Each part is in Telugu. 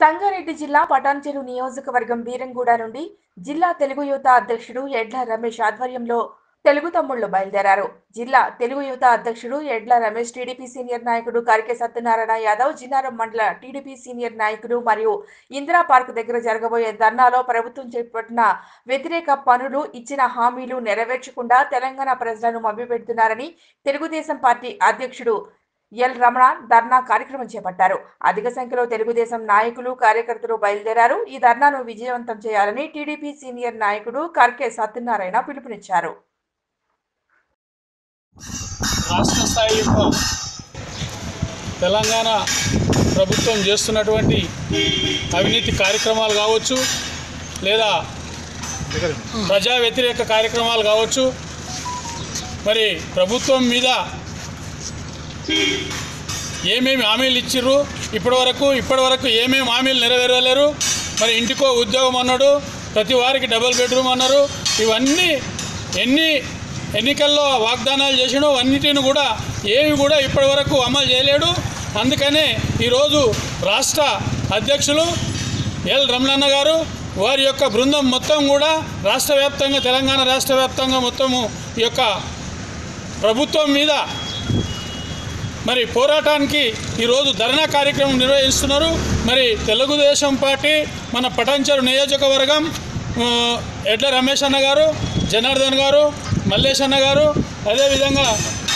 సంగారెడ్డి జిల్లా పటాన్చెరు నియోజకవర్గం బీరంగూడ నుండి జిల్లా తెలుగు యువత అధ్యక్షుడు ఎడ్ల రమేష్ ఆధ్వర్యంలో తెలుగు తమ్ముళ్లు బయలుదేరారు జిల్లా తెలుగు యువత అధ్యక్షుడు ఎడ్ల రమేష్ టీడీపీ సీనియర్ నాయకుడు కరికే సత్యనారాయణ యాదవ్ జిన్నారం మండల టీడీపీ సీనియర్ నాయకుడు మరియు ఇందిరా పార్క్ దగ్గర జరగబోయే ధర్నాలో ప్రభుత్వం చేపట్టిన వ్యతిరేక పనులు ఇచ్చిన హామీలు నెరవేర్చకుండా తెలంగాణ ప్రజలను మభ్యపెడుతున్నారని తెలుగుదేశం పార్టీ అధ్యక్షుడు ఎల్ రమణ ధర్నా కార్యక్రమం చేపట్టారు అధిక సంఖ్యలో తెలుగుదేశం నాయకులు కార్యకర్తలు బయలుదేరారు ఈ ధర్నాను విజయవంతం చేయాలని టీడీపీ సీనియర్ నాయకుడు కర్కే సత్యనారాయణ పిలుపునిచ్చారు రాష్ట్ర స్థాయిలో తెలంగాణ ప్రభుత్వం చేస్తున్నటువంటి అవినీతి కార్యక్రమాలు కావచ్చు లేదా ప్రజా వ్యతిరేక కార్యక్రమాలు కావచ్చు మరి ప్రభుత్వం మీద ఏమేమి హామీలు ఇచ్చిర్రు ఇప్పటివరకు ఇప్పటివరకు ఏమేమి హామీలు నెరవేరలేరు మరి ఇంటికో ఉద్యోగం అన్నాడు ప్రతి వారికి డబుల్ బెడ్రూమ్ అన్నారు ఇవన్నీ ఎన్ని ఎన్నికల్లో వాగ్దానాలు చేసినో అన్నిటిని కూడా ఏమి కూడా ఇప్పటివరకు అమలు చేయలేడు అందుకనే ఈరోజు రాష్ట్ర అధ్యక్షులు ఎల్ రమణన్న గారు వారి యొక్క బృందం మొత్తం కూడా రాష్ట్ర వ్యాప్తంగా తెలంగాణ రాష్ట్ర వ్యాప్తంగా మొత్తము ఈ యొక్క ప్రభుత్వం మీద మరి పోరాటానికి ఈరోజు ధర్నా కార్యక్రమం నిర్వహిస్తున్నారు మరి తెలుగుదేశం పార్టీ మన పటాన్చెరు నియోజకవర్గం ఆ, ఎడ్ల రమేష్ అన్న గారు జనార్దన్ గారు మల్లేష్ అన్న గారు అదేవిధంగా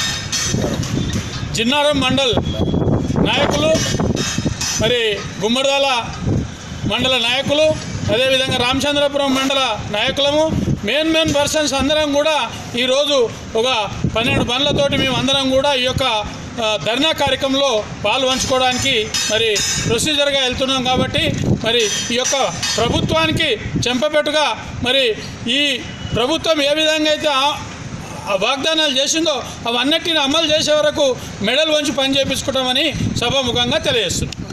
జిన్నారం మండల్ నాయకులు మరి గుమ్మడిదాల మండల నాయకులు అదేవిధంగా రామచంద్రపురం మండల నాయకులము మెయిన్ మెయిన్ పర్సన్స్ అందరం కూడా ఈరోజు ఒక పన్నెండు బండ్లతోటి మేము అందరం కూడా ఈ యొక్క ఆ, ధర్నా కార్యక్రమంలో పాలు పంచుకోవడానికి మరి ప్రొసీజర్గా వెళ్తున్నాం కాబట్టి మరి ఈ యొక్క ప్రభుత్వానికి చెంపపెట్టుగా మరి ఈ ప్రభుత్వం ఏ విధంగా అయితే ఆ- ఆ వాగ్దానాలు చేసిందో అవన్నిటిని అమలు చేసే వరకు మెడల్ వంచి పని చేయించుకుంటామని సభాముఖంగా తెలియజేస్తున్నాం